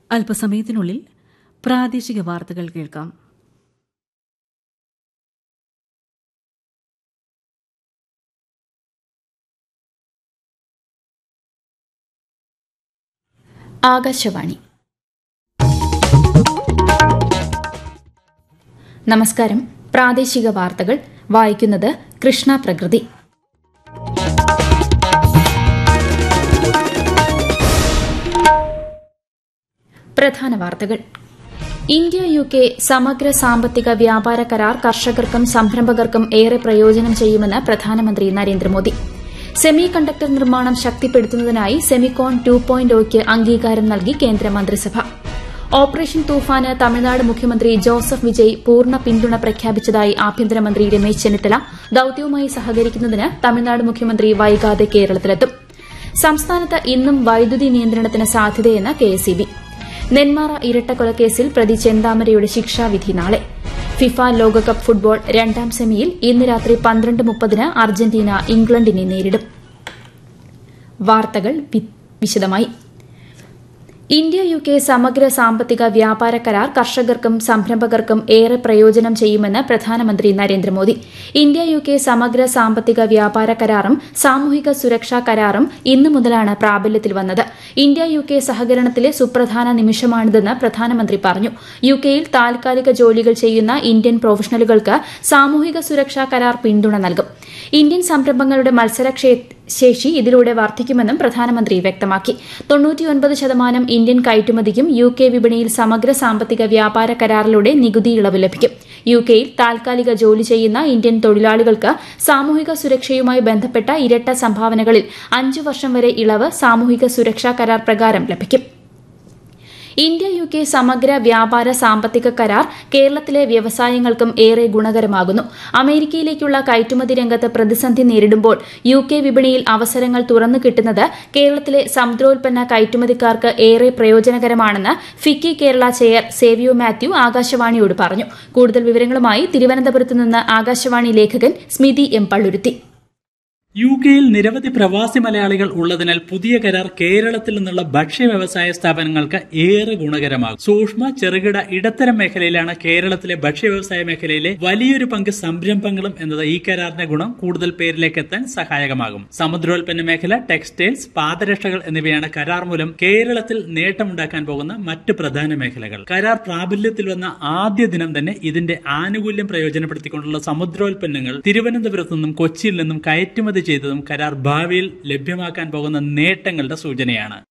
അല്പസമയത്തിനുള്ളിൽ പ്രാദേശിക വാർത്തകൾ കേൾക്കാം ആകാശവാണി നമസ്കാരം പ്രാദേശിക വാർത്തകൾ വായിക്കുന്നത് കൃഷ്ണ പ്രകൃതി പ്രധാന വാർത്തകൾ ഇന്ത്യ യു കെ സമഗ്ര സാമ്പത്തിക വ്യാപാര കരാർ കർഷകർക്കും സംരംഭകർക്കും ഏറെ പ്രയോജനം ചെയ്യുമെന്ന് പ്രധാനമന്ത്രി നരേന്ദ്രമോദി സെമി കണ്ടക്ടർ നിർമ്മാണം ശക്തിപ്പെടുത്തുന്നതിനായി സെമിക്കോൺ ടു പോയിന്റ് ഒയ്ക്ക് അംഗീകാരം നൽകി കേന്ദ്രമന്ത്രിസഭ ഓപ്പറേഷൻ തൂഫാന് തമിഴ്നാട് മുഖ്യമന്ത്രി ജോസഫ് വിജയ് പൂർണ്ണ പിന്തുണ പ്രഖ്യാപിച്ചതായി ആഭ്യന്തരമന്ത്രി രമേശ് ചെന്നിത്തല ദൌത്യവുമായി സഹകരിക്കുന്നതിന് തമിഴ്നാട് മുഖ്യമന്ത്രി വൈകാതെ കേരളത്തിലെത്തും സംസ്ഥാനത്ത് ഇന്നും വൈദ്യുതി നിയന്ത്രണത്തിന് സാധ്യതയെന്ന് കെഎസ്ഇബി നെന്മാറ ഇരട്ടക്കൊലക്കേസിൽ പ്രതി ചെന്താമരയുടെ ശിക്ഷാവിധി നാളെ ഫിഫ ലോകകപ്പ് ഫുട്ബോൾ രണ്ടാം സെമിയിൽ ഇന്ന് രാത്രി പന്ത്രണ്ട് മുപ്പതിന് അർജന്റീന ഇംഗ്ലണ്ടിനെ നേരിടും വാർത്തകൾ വിശദമായി ഇന്ത്യ യു കെ സമഗ്ര സാമ്പത്തിക വ്യാപാര കരാർ കർഷകർക്കും സംരംഭകർക്കും ഏറെ പ്രയോജനം ചെയ്യുമെന്ന് പ്രധാനമന്ത്രി നരേന്ദ്രമോദി ഇന്ത്യ യു കെ സമഗ്ര സാമ്പത്തിക വ്യാപാര കരാറും സാമൂഹിക സുരക്ഷാ കരാറും ഇന്നു മുതലാണ് പ്രാബല്യത്തിൽ വന്നത് ഇന്ത്യ യു കെ സഹകരണത്തിലെ സുപ്രധാന നിമിഷമാണിതെന്ന് പ്രധാനമന്ത്രി പറഞ്ഞു യു കെയിൽ താൽക്കാലിക ജോലികൾ ചെയ്യുന്ന ഇന്ത്യൻ പ്രൊഫഷണലുകൾക്ക് സാമൂഹിക സുരക്ഷാ കരാർ പിന്തുണ നൽകും ഇന്ത്യൻ സംരംഭങ്ങളുടെ മത്സരക്ഷേ ശേഷി ഇതിലൂടെ വർദ്ധിക്കുമെന്നും പ്രധാനമന്ത്രി വ്യക്തമാക്കി തൊണ്ണൂറ്റിയൊൻപത് ശതമാനം ഇന്ത്യൻ കയറ്റുമതിക്കും യു കെ വിപണിയിൽ സമഗ്ര സാമ്പത്തിക വ്യാപാര കരാറിലൂടെ നികുതി ഇളവ് ലഭിക്കും യു കെയിൽ താൽക്കാലിക ജോലി ചെയ്യുന്ന ഇന്ത്യൻ തൊഴിലാളികൾക്ക് സാമൂഹിക സുരക്ഷയുമായി ബന്ധപ്പെട്ട ഇരട്ട സംഭാവനകളിൽ അഞ്ചു വർഷം വരെ ഇളവ് സാമൂഹിക സുരക്ഷാ കരാർ പ്രകാരം ലഭിക്കും ഇന്ത്യ യു കെ സമഗ്ര വ്യാപാര സാമ്പത്തിക കരാർ കേരളത്തിലെ വ്യവസായങ്ങൾക്കും ഏറെ ഗുണകരമാകുന്നു അമേരിക്കയിലേക്കുള്ള കയറ്റുമതി രംഗത്ത് പ്രതിസന്ധി നേരിടുമ്പോൾ യു കെ വിപണിയിൽ അവസരങ്ങൾ തുറന്നു കിട്ടുന്നത് കേരളത്തിലെ സമുദ്രോൽപ്പന്ന കയറ്റുമതിക്കാർക്ക് ഏറെ പ്രയോജനകരമാണെന്ന് ഫിക്കി കേരള ചെയർ സേവിയോ മാത്യു ആകാശവാണിയോട് പറഞ്ഞു കൂടുതൽ വിവരങ്ങളുമായി തിരുവനന്തപുരത്ത് നിന്ന് ആകാശവാണി ലേഖകൻ സ്മിതി എം പള്ളുരുത്തി യു കെയിൽ നിരവധി പ്രവാസി മലയാളികൾ ഉള്ളതിനാൽ പുതിയ കരാർ കേരളത്തിൽ നിന്നുള്ള ഭക്ഷ്യ വ്യവസായ സ്ഥാപനങ്ങൾക്ക് ഏറെ ഗുണകരമാകും സൂക്ഷ്മ ചെറുകിട ഇടത്തരം മേഖലയിലാണ് കേരളത്തിലെ ഭക്ഷ്യ വ്യവസായ മേഖലയിലെ വലിയൊരു പങ്ക് സംരംഭങ്ങളും എന്നത് ഈ കരാറിന്റെ ഗുണം കൂടുതൽ പേരിലേക്ക് എത്താൻ സഹായകമാകും സമുദ്രോൽപ്പന്ന മേഖല ടെക്സ്റ്റൈൽസ് പാദരക്ഷകൾ എന്നിവയാണ് കരാർ മൂലം കേരളത്തിൽ നേട്ടമുണ്ടാക്കാൻ പോകുന്ന മറ്റ് പ്രധാന മേഖലകൾ കരാർ പ്രാബല്യത്തിൽ വന്ന ആദ്യ ദിനം തന്നെ ഇതിന്റെ ആനുകൂല്യം പ്രയോജനപ്പെടുത്തിക്കൊണ്ടുള്ള സമുദ്രോൽപ്പന്നങ്ങൾ തിരുവനന്തപുരത്തു നിന്നും കൊച്ചിയിൽ നിന്നും കയറ്റുമതി ചെയ്തതും കരാർ ഭാവിയിൽ ലഭ്യമാക്കാൻ പോകുന്ന നേട്ടങ്ങളുടെ സൂചനയാണ്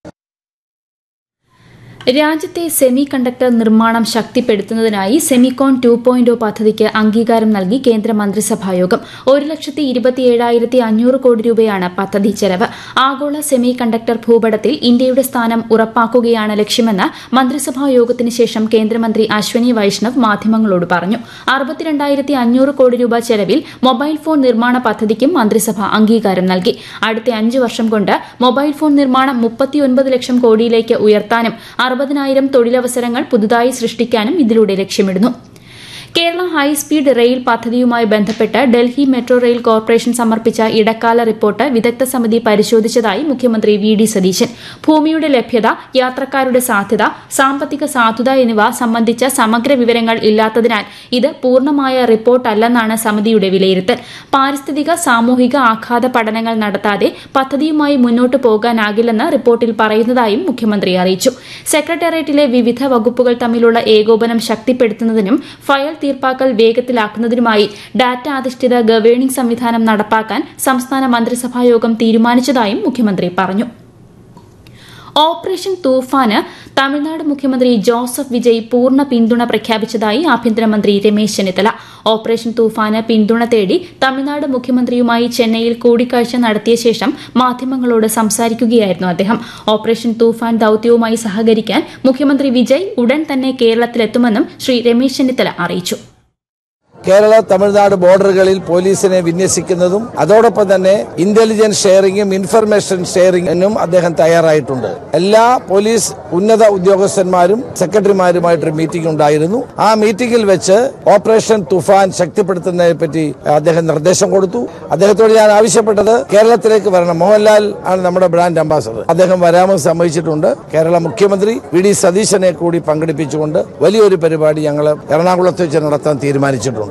രാജ്യത്തെ സെമി കണ്ടക്ടർ നിർമ്മാണം ശക്തിപ്പെടുത്തുന്നതിനായി സെമിക്കോൺ ടു പോയിന്റ് പദ്ധതിക്ക് അംഗീകാരം നൽകി കേന്ദ്ര മന്ത്രിസഭായോഗം ഒരു ലക്ഷത്തി ഇരുപത്തിയേഴായിരത്തി അഞ്ഞൂറ് കോടി രൂപയാണ് പദ്ധതി ചെലവ് ആഗോള സെമി കണ്ടക്ടർ ഭൂപടത്തിൽ ഇന്ത്യയുടെ സ്ഥാനം ഉറപ്പാക്കുകയാണ് ലക്ഷ്യമെന്ന് മന്ത്രിസഭാ യോഗത്തിന് ശേഷം കേന്ദ്രമന്ത്രി അശ്വനി വൈഷ്ണവ് മാധ്യമങ്ങളോട് പറഞ്ഞു അറുപത്തിരണ്ടായിരത്തി അഞ്ഞൂറ് കോടി രൂപ ചെലവിൽ മൊബൈൽ ഫോൺ നിർമ്മാണ പദ്ധതിക്കും മന്ത്രിസഭ അംഗീകാരം നൽകി അടുത്ത അഞ്ച് വർഷം കൊണ്ട് മൊബൈൽ ഫോൺ നിർമ്മാണം മുപ്പത്തിയൊൻപത് ലക്ഷം കോടിയിലേക്ക് ഉയർത്താനും അറുപതിനായിരം തൊഴിലവസരങ്ങൾ പുതുതായി സൃഷ്ടിക്കാനും ഇതിലൂടെ ലക്ഷ്യമിടുന്നു കേരള ഹൈസ്പീഡ് റെയിൽ പദ്ധതിയുമായി ബന്ധപ്പെട്ട് ഡൽഹി മെട്രോ റെയിൽ കോർപ്പറേഷൻ സമർപ്പിച്ച ഇടക്കാല റിപ്പോർട്ട് വിദഗ്ധ സമിതി പരിശോധിച്ചതായി മുഖ്യമന്ത്രി വി ഡി സതീശൻ ഭൂമിയുടെ ലഭ്യത യാത്രക്കാരുടെ സാധ്യത സാമ്പത്തിക സാധുത എന്നിവ സംബന്ധിച്ച സമഗ്ര വിവരങ്ങൾ ഇല്ലാത്തതിനാൽ ഇത് പൂർണ്ണമായ റിപ്പോർട്ടല്ലെന്നാണ് സമിതിയുടെ വിലയിരുത്തൽ പാരിസ്ഥിതിക സാമൂഹിക ആഘാത പഠനങ്ങൾ നടത്താതെ പദ്ധതിയുമായി മുന്നോട്ടു പോകാനാകില്ലെന്ന് റിപ്പോർട്ടിൽ പറയുന്നതായും മുഖ്യമന്ത്രി അറിയിച്ചു സെക്രട്ടേറിയറ്റിലെ വിവിധ വകുപ്പുകൾ തമ്മിലുള്ള ഏകോപനം ശക്തിപ്പെടുത്തുന്നതിനും ഫയൽ തീർപ്പാക്കൽ വേഗത്തിലാക്കുന്നതിനുമായി ഡാറ്റ അധിഷ്ഠിത ഗവേണിംഗ് സംവിധാനം നടപ്പാക്കാൻ സംസ്ഥാന മന്ത്രിസഭായോഗം തീരുമാനിച്ചതായും മുഖ്യമന്ത്രി പറഞ്ഞു ഓപ്പറേഷൻ തൂഫാന് തമിഴ്നാട് മുഖ്യമന്ത്രി ജോസഫ് വിജയ് പൂർണ്ണ പിന്തുണ പ്രഖ്യാപിച്ചതായി ആഭ്യന്തരമന്ത്രി രമേശ് ചെന്നിത്തല ഓപ്പറേഷൻ തൂഫാന് പിന്തുണ തേടി തമിഴ്നാട് മുഖ്യമന്ത്രിയുമായി ചെന്നൈയിൽ കൂടിക്കാഴ്ച നടത്തിയ ശേഷം മാധ്യമങ്ങളോട് സംസാരിക്കുകയായിരുന്നു അദ്ദേഹം ഓപ്പറേഷൻ തൂഫാൻ ദൌത്യവുമായി സഹകരിക്കാൻ മുഖ്യമന്ത്രി വിജയ് ഉടൻ തന്നെ കേരളത്തിലെത്തുമെന്നും ശ്രീ രമേശ് ചെന്നിത്തല അറിയിച്ചു കേരള തമിഴ്നാട് ബോർഡറുകളിൽ പോലീസിനെ വിന്യസിക്കുന്നതും അതോടൊപ്പം തന്നെ ഇന്റലിജൻസ് ഷെയറിംഗും ഇൻഫർമേഷൻ ഷെയറിംഗിനും അദ്ദേഹം തയ്യാറായിട്ടുണ്ട് എല്ലാ പോലീസ് ഉന്നത ഉദ്യോഗസ്ഥന്മാരും സെക്രട്ടറിമാരുമായിട്ടൊരു മീറ്റിംഗ് ഉണ്ടായിരുന്നു ആ മീറ്റിംഗിൽ വെച്ച് ഓപ്പറേഷൻ തുഫാൻ ശക്തിപ്പെടുത്തുന്നതിനെ പറ്റി അദ്ദേഹം നിർദ്ദേശം കൊടുത്തു അദ്ദേഹത്തോട് ഞാൻ ആവശ്യപ്പെട്ടത് കേരളത്തിലേക്ക് വരണം മോഹൻലാൽ ആണ് നമ്മുടെ ബ്രാൻഡ് അംബാസഡർ അദ്ദേഹം വരാമെന്ന് സമ്മതിച്ചിട്ടുണ്ട് കേരള മുഖ്യമന്ത്രി വി ഡി സതീശനെ കൂടി പങ്കെടുപ്പിച്ചുകൊണ്ട് വലിയൊരു പരിപാടി ഞങ്ങൾ എറണാകുളത്ത് വെച്ച് നടത്താൻ തീരുമാനിച്ചിട്ടുണ്ട്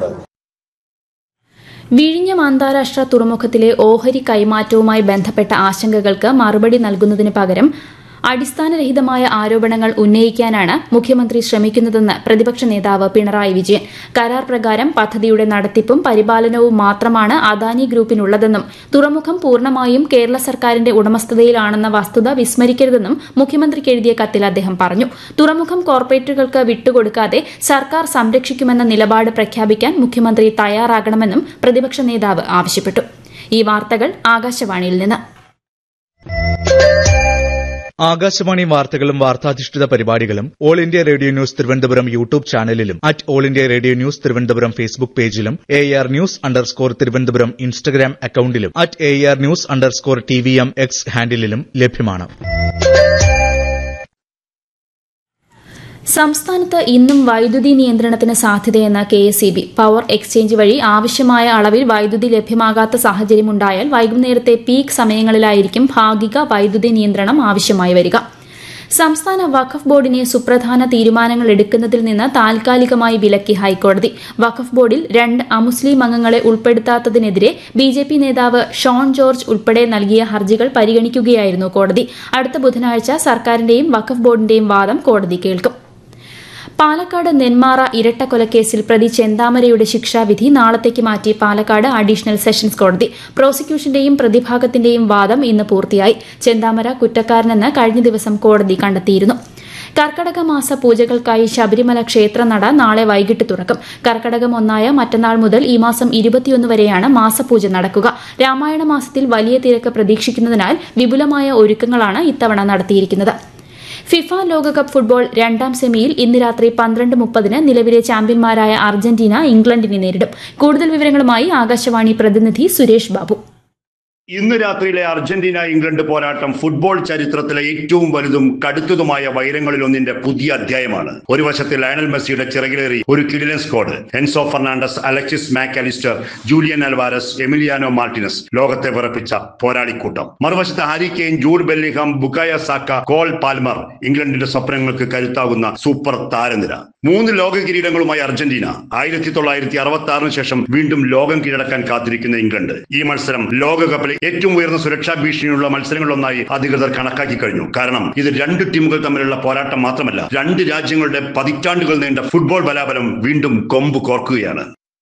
വിഴിഞ്ഞം അന്താരാഷ്ട്ര തുറമുഖത്തിലെ ഓഹരി കൈമാറ്റവുമായി ബന്ധപ്പെട്ട ആശങ്കകൾക്ക് മറുപടി നൽകുന്നതിന് പകരം അടിസ്ഥാനരഹിതമായ ആരോപണങ്ങൾ ഉന്നയിക്കാനാണ് മുഖ്യമന്ത്രി ശ്രമിക്കുന്നതെന്ന് പ്രതിപക്ഷ നേതാവ് പിണറായി വിജയൻ കരാർ പ്രകാരം പദ്ധതിയുടെ നടത്തിപ്പും പരിപാലനവും മാത്രമാണ് അദാനി ഗ്രൂപ്പിനുള്ളതെന്നും തുറമുഖം പൂർണ്ണമായും കേരള സർക്കാരിന്റെ ഉടമസ്ഥതയിലാണെന്ന വസ്തുത വിസ്മരിക്കരുതെന്നും മുഖ്യമന്ത്രിക്ക് എഴുതിയ കത്തിൽ അദ്ദേഹം പറഞ്ഞു തുറമുഖം കോർപ്പറേറ്റുകൾക്ക് വിട്ടുകൊടുക്കാതെ സർക്കാർ സംരക്ഷിക്കുമെന്ന നിലപാട് പ്രഖ്യാപിക്കാൻ മുഖ്യമന്ത്രി തയ്യാറാകണമെന്നും പ്രതിപക്ഷ നേതാവ് ആവശ്യപ്പെട്ടു ഈ വാർത്തകൾ ആകാശവാണിയിൽ നിന്ന് ആകാശവാണി വാർത്തകളും വാർത്താധിഷ്ഠിത പരിപാടികളും all India radio news Thiruvananthapuram YouTube ചാനലിലും at all India radio news Thiruvananthapuram Facebook പേജിലും A R news underscore Thiruvananthapuram Instagram അക്കൌണ്ടിലും at A R news underscore T V M X ഹാൻഡിലും ലഭ്യമാണ് സംസ്ഥാനത്ത് ഇന്നും വൈദ്യുതി നിയന്ത്രണത്തിന് സാധ്യതയെന്ന് K S E B power exchange വഴി ആവശ്യമായ അളവിൽ വൈദ്യുതി ലഭ്യമാകാത്ത സാഹചര്യമുണ്ടായാൽ വൈകുന്നേരത്തെ പീക്ക് സമയങ്ങളിലായിരിക്കും ഭാഗിക വൈദ്യുതി നിയന്ത്രണം ആവശ്യമായി വരിക സംസ്ഥാന വഖഫ് ബോർഡിനെ സുപ്രധാന തീരുമാനങ്ങൾ എടുക്കുന്നതിൽ നിന്ന് താൽക്കാലികമായി വിലക്കി ഹൈക്കോടതി വഖഫ് ബോർഡിൽ രണ്ട് അമുസ്ലിം അംഗങ്ങളെ ഉൾപ്പെടുത്താത്തതിനെതിരെ ബി ജെ പി നേതാവ് ഷോൺ ജോർജ് ഉൾപ്പെടെ നൽകിയ ഹർജികൾ പരിഗണിക്കുകയായിരുന്നു കോടതി അടുത്ത ബുധനാഴ്ച സർക്കാരിന്റെയും വഖഫ് ബോർഡിന്റെയും വാദം കോടതി കേൾക്കും പാലക്കാട് നെന്മാറ ഇരട്ടക്കൊലക്കേസിൽ പ്രതി ചെന്താമരയുടെ ശിക്ഷാവിധി നാളത്തേക്ക് മാറ്റി പാലക്കാട് അഡീഷണൽ സെഷൻസ് കോടതി പ്രോസിക്യൂഷന്റെയും പ്രതിഭാഗത്തിന്റെയും വാദം ഇന്ന് പൂർത്തിയായി ചെന്താമര കുറ്റക്കാരനെന്ന് കഴിഞ്ഞ ദിവസം കോടതി കണ്ടെത്തിയിരുന്നു കർക്കടക മാസ പൂജകൾക്കായി ശബരിമല ക്ഷേത്രനട നാളെ വൈകിട്ട് തുറക്കും കർക്കടകം ഒന്നായ മറ്റന്നാൾ മുതൽ ഈ മാസം ഇരുപത്തിയൊന്ന് വരെയാണ് മാസപൂജ നടക്കുക രാമായണ മാസത്തിൽ വലിയ തിരക്ക് പ്രതീക്ഷിക്കുന്നതിനാൽ വിപുലമായ ഒരുക്കങ്ങളാണ് ഇത്തവണ നടത്തിയിരിക്കുന്നത് ഫിഫ ലോകകപ്പ് ഫുട്ബോൾ രണ്ടാം സെമിയിൽ ഇന്ന് രാത്രി പന്ത്രണ്ട് മുപ്പതിന് നിലവിലെ ചാമ്പ്യന്മാരായ അർജന്റീന ഇംഗ്ലണ്ടിനെ നേരിടും കൂടുതൽ വിവരങ്ങളുമായി ആകാശവാണി പ്രതിനിധി സുരേഷ് ബാബു ഇന്ന് രാത്രിയിലെ അർജന്റീന ഇംഗ്ലണ്ട് പോരാട്ടം ഫുട്ബോൾ ചരിത്രത്തിലെ ഏറ്റവും വലുതും കടുത്തതുമായ വൈരങ്ങളിലൊന്നിന്റെ പുതിയ അധ്യായമാണ് ഒരു വശത്ത് ലയണൽ മെസ്സിയുടെ ചിറകിലേറി ഒരു കിടിലൻ squad Enzo Fernandez Alexis Mac Allister Julian Alvarez Emiliano Martinez ലോകത്തെ വിറപ്പിച്ച പോരാളിക്കൂട്ടം മറുവശത്ത് Harry Kane Jude Bellingham Bukayo Saka Cole Palmer ഇംഗ്ലണ്ടിന്റെ സ്വപ്നങ്ങൾക്ക് കരുത്താകുന്ന സൂപ്പർ താരനിര മൂന്ന് ലോക കിരീടങ്ങളുമായി അർജന്റീന ആയിരത്തി തൊള്ളായിരത്തി അറുപത്തി ആറിന് ശേഷം വീണ്ടും ലോകം കീഴടക്കാൻ കാത്തിരിക്കുന്ന ഇംഗ്ലണ്ട് ഈ മത്സരം ലോകകപ്പിലെ ഏറ്റവും ഉയർന്ന സുരക്ഷാ ഭീഷണിയുള്ള മത്സരങ്ങളിലൊന്നായി അധികൃതർ കണക്കാക്കി കഴിഞ്ഞു കാരണം ഇത് രണ്ട് ടീമുകൾ തമ്മിലുള്ള പോരാട്ടം മാത്രമല്ല രണ്ട് രാജ്യങ്ങളുടെ പതിറ്റാണ്ടുകൾ നീണ്ട ഫുട്ബോൾ ബലാബലം വീണ്ടും കൊമ്പ് കോർക്കുകയാണ്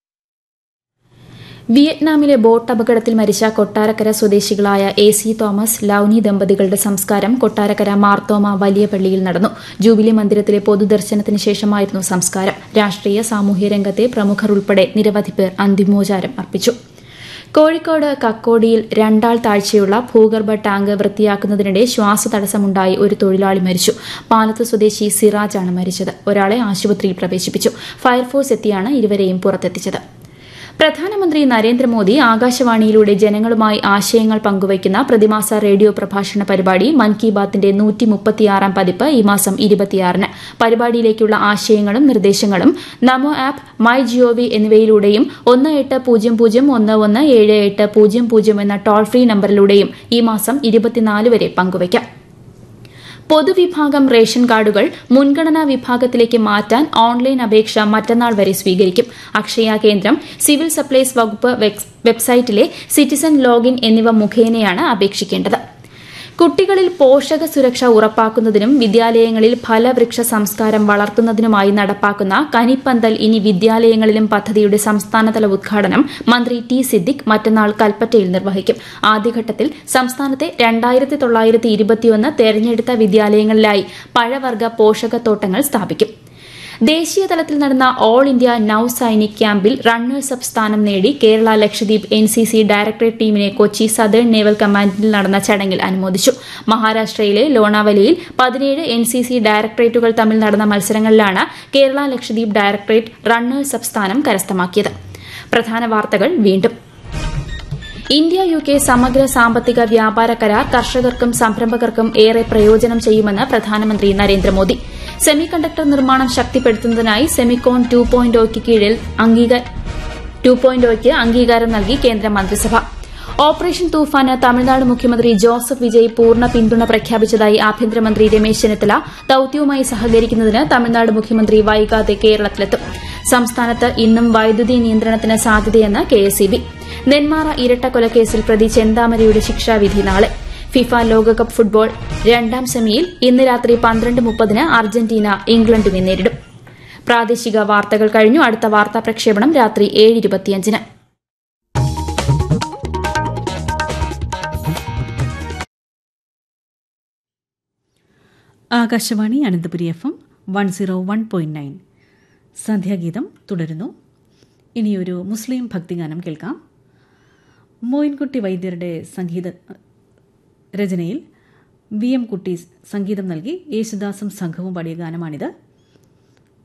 വിയറ്റ്നാമിലെ ബോട്ട് അപകടത്തിൽ മരിച്ച കൊട്ടാരക്കര സ്വദേശികളായ എ സി തോമസ് ലൌനി ദമ്പതികളുടെ സംസ്കാരം കൊട്ടാരക്കര മാർത്തോമ വലിയ പള്ളിയിൽ നടന്നു ജൂബിലി മന്ദിരത്തിലെ പൊതുദർശനത്തിന് ശേഷമായിരുന്നു സംസ്കാരം രാഷ്ട്രീയ സാമൂഹ്യ രംഗത്തെ പ്രമുഖർ ഉൾപ്പെടെ നിരവധി പേർ അന്തിമോചാരം അർപ്പിച്ചു കോഴിക്കോട് കക്കോടിയിൽ രണ്ടാൾ താഴ്ചയുള്ള ഭൂഗർഭ ടാങ്ക് വൃത്തിയാക്കുന്നതിനിടെ ശ്വാസതടസ്സമുണ്ടായി ഒരു തൊഴിലാളി മരിച്ചു പാലത്ത് സ്വദേശി സിറാജാണ് മരിച്ചത് ഒരാളെ ആശുപത്രിയിൽ പ്രവേശിപ്പിച്ചു ഫയർഫോഴ്സ് എത്തിയാണ് ഇരുവരെയും പുറത്തെത്തിച്ചത് പ്രധാനമന്ത്രി നരേന്ദ്രമോദി ആകാശവാണിയിലൂടെ ജനങ്ങളുമായി ആശയങ്ങൾ പങ്കുവയ്ക്കുന്ന പ്രതിമാസ റേഡിയോ പ്രഭാഷണ പരിപാടി മൻ കി ബാത്തിന്റെ നൂറ്റി മുപ്പത്തിയാറാം പതിപ്പ് ഈ മാസം ഇരുപത്തിയാറിന് പരിപാടിയിലേക്കുള്ള ആശയങ്ങളും നിർദ്ദേശങ്ങളും നമോ ആപ്പ് മൈ ജിഒവി എന്നിവയിലൂടെയും ഒന്ന് എട്ട് പൂജ്യം പൂജ്യം ഒന്ന് ഒന്ന് ഏഴ് എട്ട് പൂജ്യം പൂജ്യം എന്ന ടോൾ ഫ്രീ നമ്പറിലൂടെയും ഈ മാസം ഇരുപത്തിനാല് വരെ പങ്കുവയ്ക്കാം പൊതുവിഭാഗം റേഷൻ കാർഡുകൾ മുൻഗണനാ വിഭാഗത്തിലേക്ക് മാറ്റാൻ ഓൺലൈൻ അപേക്ഷ മറ്റന്നാൾ വരെ സ്വീകരിക്കും അക്ഷയ കേന്ദ്രം സിവിൽ സപ്ലൈസ് വകുപ്പ് വെബ്സൈറ്റിലെ സിറ്റിസൺ ലോഗിൻ എന്നിവ മുഖേനയാണ് അപേക്ഷിക്കേണ്ടത് കുട്ടികളിൽ പോഷക സുരക്ഷ ഉറപ്പാക്കുന്നതിനും വിദ്യാലയങ്ങളിൽ ഫലവൃക്ഷ സംസ്കാരം വളർത്തുന്നതിനുമായി നടപ്പാക്കുന്ന കനിപ്പന്തൽ ഇനി വിദ്യാലയങ്ങളിലും പദ്ധതിയുടെ സംസ്ഥാനതല ഉദ്ഘാടനം മന്ത്രി ടി സിദ്ദിഖ് മറ്റന്നാൾ കൽപ്പറ്റയിൽ നിർവഹിക്കും ആദ്യഘട്ടത്തിൽ സംസ്ഥാനത്തെ രണ്ടായിരത്തി തൊള്ളായിരത്തി ഇരുപത്തിയൊന്ന് തെരഞ്ഞെടുത്ത വിദ്യാലയങ്ങളിലായി പഴവർഗ പോഷകത്തോട്ടങ്ങൾ സ്ഥാപിക്കും ദേശീയ തലത്തിൽ നടന്ന ഓൾ ഇന്ത്യ നൌ സൈനിക് ക്യാമ്പിൽ റണ്ണേഴ്സ് അപ്പ് സ്ഥാനം നേടി Kerala Lakshadweep N C C directorate ടീമിനെ കൊച്ചി സദേൺ നേവൽ കമാൻഡിൽ നടന്ന ചടങ്ങിൽ അനുമോദിച്ചു മഹാരാഷ്ട്രയിലെ ലോണാവലിയിൽ പതിനേഴ് എൻ സി സി ഡയറക്ടറേറ്റുകൾ തമ്മിൽ നടന്ന മത്സരങ്ങളിലാണ് Kerala Lakshadweep directorate runners up സ്ഥാനം കരസ്ഥമാക്കിയത് പ്രധാന വാർത്തകൾ വീണ്ടും ഇന്ത്യ യു കെ സമഗ്ര സാമ്പത്തിക വ്യാപാര കരാർ കർഷകർക്കും സംരംഭകർക്കും ഏറെ പ്രയോജനം ചെയ്യുമെന്ന് പ്രധാനമന്ത്രി നരേന്ദ്രമോദി സെമി കണ്ടക്ടർ നിർമ്മാണം ശക്തിപ്പെടുത്തുന്നതിനായി സെമിക്കോൺ ടു പോയിന്റ് ഒയ്ക്ക് കീഴിൽ ടു പോയിന്റ് ഒയ്ക്ക് അംഗീകാരം നൽകി കേന്ദ്ര മന്ത്രിസഭ ഓപ്പറേഷൻ തൂഫാന് തമിഴ്നാട് മുഖ്യമന്ത്രി ജോസഫ് വിജയ് പൂർണ്ണ പിന്തുണ പ്രഖ്യാപിച്ചതായി ആഭ്യന്തരമന്ത്രി രമേശ് ചെന്നിത്തല ദൌത്യവുമായി സഹകരിക്കുന്നതിന് തമിഴ്നാട് മുഖ്യമന്ത്രി വൈകാതെ കേരളത്തിലെത്തും സംസ്ഥാനത്ത് ഇന്നും വൈദ്യുതി നിയന്ത്രണത്തിന് സാധ്യതയെന്ന് കെഎസ്ഇബി നെന്മാറ ഇരട്ടക്കൊലക്കേസിൽ പ്രതി ചെന്താമരയുടെ ശിക്ഷാവിധി നാളെ ഫിഫ ലോകകപ്പ് ഫുട്ബോൾ രണ്ടാം സെമിയിൽ ഇന്ന് രാത്രി പന്ത്രണ്ട് മുപ്പതിന് അർജന്റീന ഇംഗ്ലണ്ടിനെ നേരിടും പ്രാദേശിക വാർത്തകൾ കഴിഞ്ഞു അടുത്ത വാർത്താ പ്രക്ഷേപണം രാത്രി ഏഴ് ഇരുപത്തിയഞ്ചിന് Akashvani Ananthapuri F M one zero one point nine സന്ധ്യാഗീതം തുടരുന്നു ഇനിയൊരു മുസ്ലിം ഭക്തിഗാനം കേൾക്കാം മോയിൻകുട്ടി വൈദ്യരുടെ സംഗീത രചനയിൽ വി എം കുട്ടി സംഗീതം നൽകി യേശുദാസും സംഘവും പാടിയ ഗാനമാണിത്